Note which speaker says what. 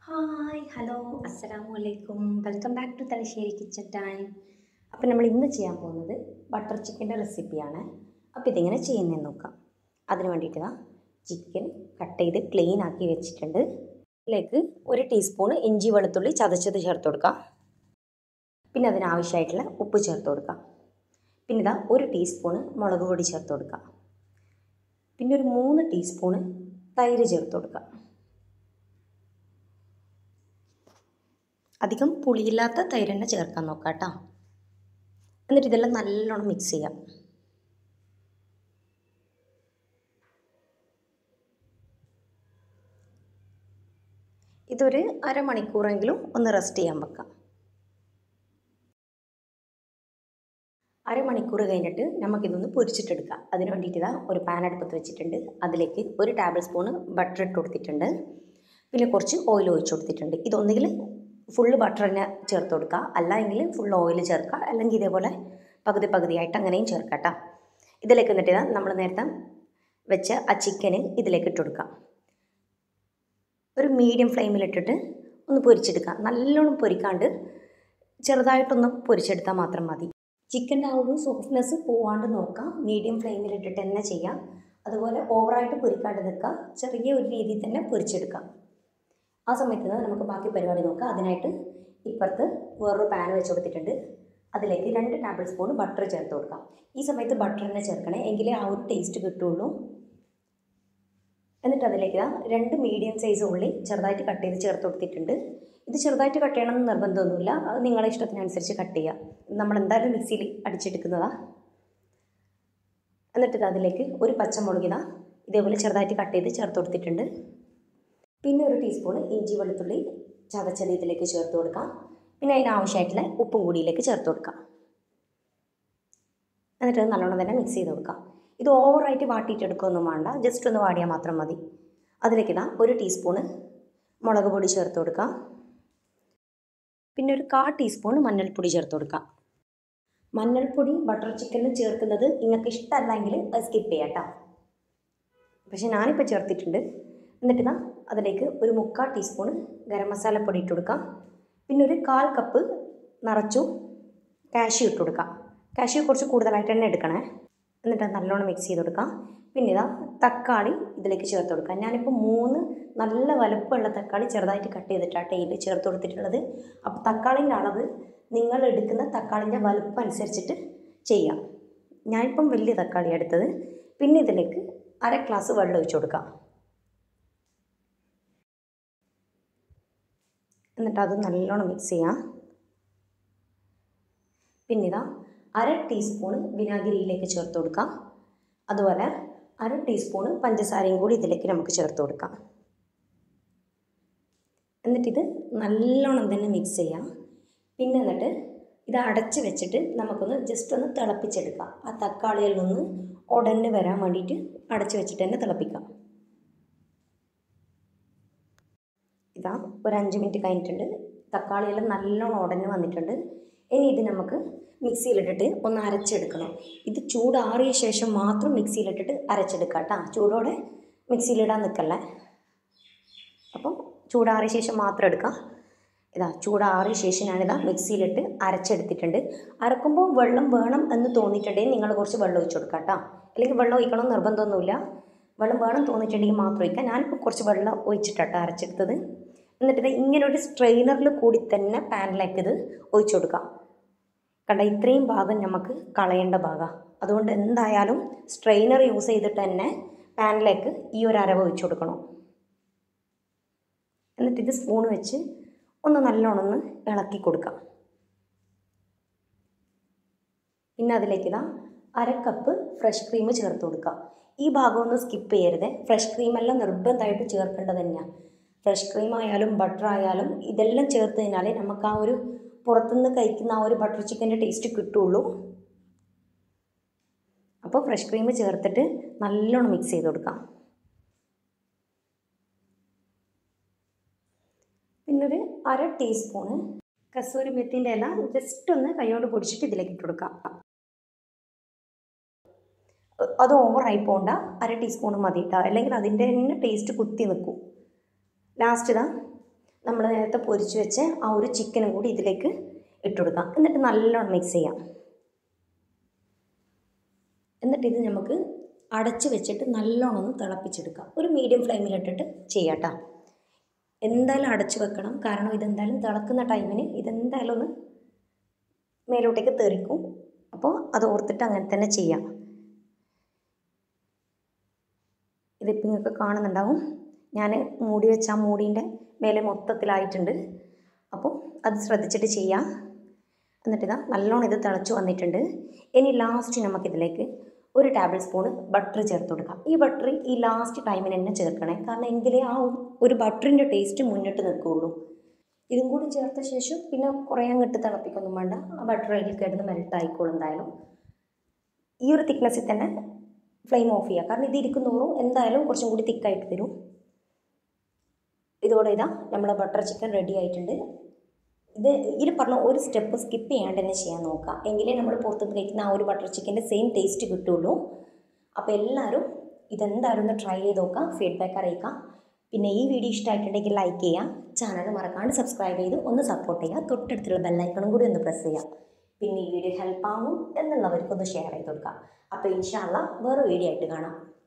Speaker 1: hi hello അസ്സലാമു അലൈക്കും welcome back to Thalassery kitchen time അപ്പോൾ നമ്മൾ ഇന്ന് ചെയ്യാൻ പോകുന്നത് ബട്ടർ ചിക്കൻ്റെ റെസിപ്പിയാണ് അപ്പോൾ ഇതിങ്ങനെ ചെയ്യുന്നതെന്ന് നോക്കാം അതിന് വേണ്ടിയിട്ട് ചിക്കൻ കട്ട് ചെയ്ത് ക്ലീൻ ആക്കി വെച്ചിട്ടുണ്ട് ഇതിലേക്ക് ഒരു ടീസ്പൂൺ ഇഞ്ചി വെളുത്തുള്ളി ചതച്ചത് ചേർത്ത് കൊടുക്കാം പിന്നെ അതിനാവശ്യമായിട്ടുള്ള ഉപ്പ് ചേർത്ത് കൊടുക്കാം പിന്നെ ഇതാ ഒരു ടീസ്പൂണ് മുളക് പൊടി ചേർത്ത് കൊടുക്കാം പിന്നെ ഒരു മൂന്ന് ടീസ്പൂണ് തൈര് ചേർത്ത് കൊടുക്കാം അധികം പുളിയില്ലാത്ത തൈര് തന്നെ ചേർക്കാൻ നോക്കാം കേട്ടോ എന്നിട്ട് ഇതെല്ലാം നല്ലോണം മിക്സ് ചെയ്യാം ഇതൊരു അരമണിക്കൂറെങ്കിലും ഒന്ന് റെസ്റ്റ് ചെയ്യാൻ വെക്കാം അരമണിക്കൂർ കഴിഞ്ഞിട്ട് നമുക്കിതൊന്ന് പൊരിച്ചിട്ടെടുക്കാം അതിന് വേണ്ടിയിട്ട് ഇതാ ഒരു പാൻ അടുപ്പത്ത് വെച്ചിട്ടുണ്ട് അതിലേക്ക് ഒരു ടേബിൾ സ്പൂണ് ബട്ടർ ഇട്ട് കൊടുത്തിട്ടുണ്ട് പിന്നെ കുറച്ച് ഓയിൽ ഒഴിച്ച് കൊടുത്തിട്ടുണ്ട് ഇതൊന്നുകിൽ ഫുള്ള് ബട്ടർ തന്നെ ചേർത്ത് കൊടുക്കുക അല്ലെങ്കിൽ ഫുൾ ഓയിൽ ചേർക്കുക അല്ലെങ്കിൽ ഇതേപോലെ പകുതി പകുതിയായിട്ട് അങ്ങനെയും ചേർക്കാം കേട്ടോ ഇതിലേക്ക് എന്നിട്ട് ഇതാ നമ്മൾ നേരത്തെ വെച്ച ആ ചിക്കന് ഇതിലേക്ക് ഇട്ട് കൊടുക്കാം ഒരു മീഡിയം ഫ്ലെയിമിലിട്ടിട്ട് ഒന്ന് പൊരിച്ചെടുക്കുക നല്ലോണം പൊരിക്കാണ്ട് ചെറുതായിട്ടൊന്ന് പൊരിച്ചെടുത്താൽ മാത്രം മതി ചിക്കൻ്റെ ആ ഒരു സോഫ്റ്റ്നെസ് പോവാണ്ട് നോക്കാം മീഡിയം ഫ്ലെയിമിലിട്ടിട്ട് തന്നെ ചെയ്യാം അതുപോലെ ഓവറായിട്ട് പൊരിക്കാണ്ട് നിൽക്കുക ചെറിയ ഒരു രീതിയിൽ തന്നെ പൊരിച്ചെടുക്കാം ആ സമയത്ത് നമുക്ക് ബാക്കി പരിപാടി നോക്കാം അതിനായിട്ട് ഇപ്പുറത്ത് വേറൊരു പാൻ വെച്ച് കൊടുത്തിട്ടുണ്ട് അതിലേക്ക് രണ്ട് ടേബിൾ സ്പൂൺ ബട്ടർ ചേർത്ത് കൊടുക്കാം ഈ സമയത്ത് ബട്ടർ തന്നെ ചേർക്കണേ എങ്കിലേ ആ ഒരു ടേസ്റ്റ് കിട്ടുള്ളൂ എന്നിട്ട് അതിലേക്ക് രണ്ട് മീഡിയം സൈസ് ഉള്ളി ചെറുതായിട്ട് കട്ട് ചെയ്ത് ചേർത്ത് കൊടുത്തിട്ടുണ്ട് ഇത് ചെറുതായിട്ട് കട്ട് ചെയ്യണമെന്ന് നിർബന്ധമൊന്നുമില്ല അത് നിങ്ങളുടെ ഇഷ്ടത്തിനനുസരിച്ച് കട്ട് ചെയ്യുക നമ്മൾ എന്തായാലും മിക്സിയിൽ അടിച്ചെടുക്കുന്നതാണ് എന്നിട്ട് അതിലേക്ക് ഒരു പച്ചമുളകിന ഇതേപോലെ ചെറുതായിട്ട് കട്ട് ചെയ്ത് ചേർത്ത് കൊടുത്തിട്ടുണ്ട് പിന്നെ ഒരു ടീസ്പൂൺ ഇഞ്ചി വെളുത്തുള്ളി ചതച്ചത് ഇതിലേക്ക് ചേർത്ത് കൊടുക്കാം പിന്നെ അതിനാവശ്യമായിട്ടുള്ള ഉപ്പും കൂടിയിലേക്ക് ചേർത്ത് കൊടുക്കാം എന്നിട്ട് നല്ലോണം തന്നെ മിക്സ് ചെയ്ത് കൊടുക്കാം ഇത് ഓവറായിട്ട് വാട്ടിയിട്ടെടുക്കുകയൊന്നും വേണ്ട ജസ്റ്റ് ഒന്ന് വാടിയാൽ മാത്രം മതി അതിലേക്ക് ഇതാ ഒരു ടീസ്പൂണ് മുളക് പൊടി ചേർത്ത് കൊടുക്കാം പിന്നെ ഒരു കാ ടീസ്പൂൺ മഞ്ഞൾപ്പൊടി ചേർത്ത് കൊടുക്കാം മഞ്ഞൾപ്പൊടി ബട്ടർ ചിക്കനിൽ ചേർക്കുന്നത് നിങ്ങൾക്ക് ഇഷ്ടമല്ലെങ്കിൽ അത് സ്കിപ്പ് ചെയ്യാം കേട്ടോ പക്ഷേ ഞാനിപ്പോൾ ചേർത്തിട്ടുണ്ട് എന്നിട്ട് ഇതാ അതിലേക്ക് ഒരു മുക്കാൽ ടീസ്പൂൺ ഗരം മസാലപ്പൊടി ഇട്ട് കൊടുക്കാം പിന്നെ ഒരു കാൽ കപ്പ് നിറച്ചു കാഷ്യൂ ഇട്ട് കൊടുക്കാം കാഷ്യൂ കുറച്ച് കൂടുതലായിട്ട് തന്നെ എടുക്കണേ എന്നിട്ട് നല്ലോണം മിക്സ് ചെയ്ത് കൊടുക്കാം പിന്നെ ഇതാ തക്കാളി ഇതിലേക്ക് ചേർത്ത് കൊടുക്കാം ഞാനിപ്പോൾ മൂന്ന് നല്ല വലുപ്പമുള്ള തക്കാളി ചെറുതായിട്ട് കട്ട് ചെയ്തിട്ടാണ് ഇതിൽ ചേർത്ത് കൊടുത്തിട്ടുള്ളത് അപ്പോൾ തക്കാളിൻ്റെ അളവ് നിങ്ങൾ എടുക്കുന്ന തക്കാളിൻ്റെ വലുപ്പം അനുസരിച്ചിട്ട് ചെയ്യാം ഞാനിപ്പം വലിയ തക്കാളി എടുത്തത് പിന്നെ ഇതിലേക്ക് അര ഗ്ലാസ് വെള്ളം ഒഴിച്ച് കൊടുക്കാം എന്നിട്ട് അത് നല്ലോണം മിക്സ് ചെയ്യാം പിന്നെ ഇതാ അര ടീസ്പൂണ് വിനാഗിരിയിലേക്ക് ചേർത്ത് കൊടുക്കാം അതുപോലെ അര ടീസ്പൂണ് പഞ്ചസാരയും കൂടി ഇതിലേക്ക് നമുക്ക് ചേർത്ത് കൊടുക്കാം എന്നിട്ടിത് നല്ലോണം തന്നെ മിക്സ് ചെയ്യാം പിന്നെ എന്നിട്ട് ഇത് അടച്ച് വെച്ചിട്ട് നമുക്കൊന്ന് ജസ്റ്റ് ഒന്ന് തിളപ്പിച്ചെടുക്കാം ആ തക്കാളിയിൽ നിന്ന് ഉടനെ വരാൻ വേണ്ടിയിട്ട് അടച്ച് വെച്ചിട്ട് തന്നെ തിളപ്പിക്കാം ഇതാ ഒരു അഞ്ച് മിനിറ്റ് കഴിഞ്ഞിട്ടുണ്ട് തക്കാളിയെല്ലാം നല്ലോണം ഉടനെ വന്നിട്ടുണ്ട് ഇനി ഇത് നമുക്ക് മിക്സിയിലിട്ടിട്ട് ഒന്ന് അരച്ചെടുക്കണം ഇത് ചൂടാറിയ ശേഷം മാത്രം മിക്സിയിലിട്ടിട്ട് അരച്ചെടുക്കാം കേട്ടോ ചൂടോടെ മിക്സിയിലിടാൻ നിൽക്കല്ലേ അപ്പം ചൂടാറിയ ശേഷം മാത്രം എടുക്കാം ഇതാ ചൂടാറിയ ശേഷം ഞാനിതാ മിക്സിയിലിട്ട് അരച്ചെടുത്തിട്ടുണ്ട് അരക്കുമ്പോൾ വെള്ളം വേണം എന്ന് തോന്നിയിട്ടുണ്ടെങ്കിൽ നിങ്ങൾ കുറച്ച് വെള്ളം ഒഴിച്ചു കൊടുക്കാം കേട്ടോ അല്ലെങ്കിൽ വെള്ളം ഒഴിക്കണം നിർബന്ധമൊന്നുമില്ല വെള്ളം വേണം തോന്നിയിട്ടുണ്ടെങ്കിൽ മാത്രം ഒഴിക്കാം ഞാനിപ്പോൾ കുറച്ച് വെള്ളം ഒഴിച്ചിട്ടാട്ടോ അരച്ചെടുത്തത് എന്നിട്ട് ഇത് ഇങ്ങനെ ഒരു സ്ട്രെയിനറിൽ കൂടി തന്നെ പാനിലേക്ക് ഇത് ഒഴിച്ചു കൊടുക്കാം കണ്ട ഇത്രയും ഭാഗം നമുക്ക് കളയേണ്ട ഭാഗമാണ് അതുകൊണ്ട് എന്തായാലും സ്ട്രെയിനർ യൂസ് ചെയ്തിട്ട് തന്നെ പാനിലേക്ക് ഈ ഒരു അരവ് ഒഴിച്ചു കൊടുക്കണം എന്നിട്ട് ഇത് സ്പൂൺ വെച്ച് ഒന്ന് നല്ലോണം ഒന്ന് ഇളക്കി കൊടുക്കാം പിന്നെ അതിലേക്ക് ഇതാ അര കപ്പ് ഫ്രഷ് ക്രീം ചേർത്ത് കൊടുക്കുക ഈ ഭാഗം ഒന്ന് സ്കിപ്പ് ചെയ്യരുത് ഫ്രഷ് ക്രീമെല്ലാം നിർബന്ധമായിട്ട് ചേർക്കേണ്ടത് തന്നെയാണ് ഫ്രഷ് ക്രീം ആയാലും ബട്ടർ ആയാലും ഇതെല്ലാം ചേർത്ത് കഴിഞ്ഞാലേ നമുക്ക് ആ ഒരു പുറത്തുനിന്ന് കഴിക്കുന്ന ആ ഒരു ബട്ടർ ചിക്കൻ്റെ ടേസ്റ്റ് കിട്ടുള്ളൂ അപ്പോൾ ഫ്രഷ് ക്രീം ചേർത്തിട്ട് നല്ലോണം മിക്സ് ചെയ്ത് കൊടുക്കാം പിന്നൊരു അര ടീസ്പൂണ് കസൂരി മെത്തിൻ്റെ ഇല ജസ്റ്റ് ഒന്ന് കൈയോട് പൊടിച്ചിട്ട് ഇതിലേക്ക് ഇട്ട് കൊടുക്കാം അത് ഓവറായി പോകണ്ട അര ടീസ്പൂൺ മതി കേട്ടോ അല്ലെങ്കിൽ അതിൻ്റെ തന്നെ ടേസ്റ്റ് കുത്തി നിൽക്കും ലാസ്റ്റ് ഇതാ നമ്മൾ നേരത്തെ പൊരിച്ച് വെച്ച് ആ ഒരു ചിക്കനും കൂടി ഇതിലേക്ക് ഇട്ട് കൊടുക്കാം എന്നിട്ട് നല്ലോണം മിക്സ് ചെയ്യാം എന്നിട്ട് ഇത് നമുക്ക് അടച്ച് വെച്ചിട്ട് നല്ലോണം ഒന്ന് തിളപ്പിച്ചെടുക്കാം ഒരു മീഡിയം ഫ്ലെയിമിലിട്ടിട്ട് ചെയ്യാം കേട്ടോ എന്തായാലും അടച്ചു വെക്കണം കാരണം ഇതെന്തായാലും തിളക്കുന്ന ടൈമിന് ഇതെന്തായാലും ഒന്ന് മേലോട്ടേക്ക് തെറിക്കും അപ്പോൾ അത് ഓർത്തിട്ട് അങ്ങനെ തന്നെ ചെയ്യാം ഇതിപ്പോൾ നിങ്ങൾക്ക് കാണുന്നുണ്ടാവും ഞാൻ മൂടി വെച്ച ആ മൂടീൻ്റെ മേലെ മൊത്തത്തിലായിട്ടുണ്ട് അപ്പോൾ അത് ശ്രദ്ധിച്ചിട്ട് ചെയ്യാം എന്നിട്ട് ഇതാ നല്ലോണം ഇത് തിളച്ച് വന്നിട്ടുണ്ട് ഇനി ലാസ്റ്റ് നമുക്കിതിലേക്ക് ഒരു ടേബിൾ സ്പൂണ് ബട്ടർ ചേർത്ത് കൊടുക്കാം ഈ ബട്ടർ ഈ ലാസ്റ്റ് ടൈമിന് തന്നെ ചേർക്കണേ കാരണം എങ്കിലേ ആ ഒരു ബട്ടറിൻ്റെ ടേസ്റ്റ് മുന്നിട്ട് നിൽക്കുകയുള്ളൂ ഇതും കൂടി ചേർത്ത ശേഷം പിന്നെ കുറേ അങ്ങോട്ട് തിളപ്പിക്കൊന്നും വേണ്ട ആ ബട്ടർ അതിൽ കിടന്ന് മെൽട്ട് ആയിക്കോളും എന്തായാലും ഈ ഒരു തിക്നെസ്സിൽ തന്നെ ഫ്ലെയിം ഓഫ് ചെയ്യുക കാരണം ഇത് ഇരിക്കുന്നോറും എന്തായാലും കുറച്ചും കൂടി തിക്കായിട്ട് തരും ഇതോടെ ഇതാ നമ്മളെ ബട്ടർ ചിക്കൻ റെഡി ആയിട്ടുണ്ട് ഇത് ഇതിൽ പറഞ്ഞ ഒരു സ്റ്റെപ്പ് സ്കിപ്പ് ചെയ്യാണ്ട് തന്നെ ചെയ്യാൻ നോക്കുക എങ്കിലേ നമ്മൾ പുറത്തുനിന്ന് കഴിക്കുന്ന ആ ഒരു ബട്ടർ ചിക്കൻ്റെ സെയിം ടേസ്റ്റ് കിട്ടുള്ളൂ അപ്പോൾ എല്ലാവരും ഇതെന്തായാലും ഒന്ന് ട്രൈ ചെയ്ത് നോക്കുക ഫീഡ്ബാക്ക് അറിയിക്കുക പിന്നെ ഈ വീഡിയോ ഇഷ്ടമായിട്ടുണ്ടെങ്കിൽ ലൈക്ക് ചെയ്യുക ചാനൽ മറക്കാണ്ട് സബ്സ്ക്രൈബ് ചെയ്ത് ഒന്ന് സപ്പോർട്ട് ചെയ്യുക തൊട്ടടുത്തുള്ള ബെല്ലൈക്കണും കൂടി ഒന്ന് പ്രസ് ചെയ്യുക പിന്നെ ഈ വീഡിയോ ഹെൽപ്പ് ആവും എന്നുള്ളവർക്കൊന്ന് ഷെയർ ചെയ്ത് കൊടുക്കുക അപ്പോൾ ഇൻഷാല്ല വേറെ വീഡിയോ ആയിട്ട് കാണാം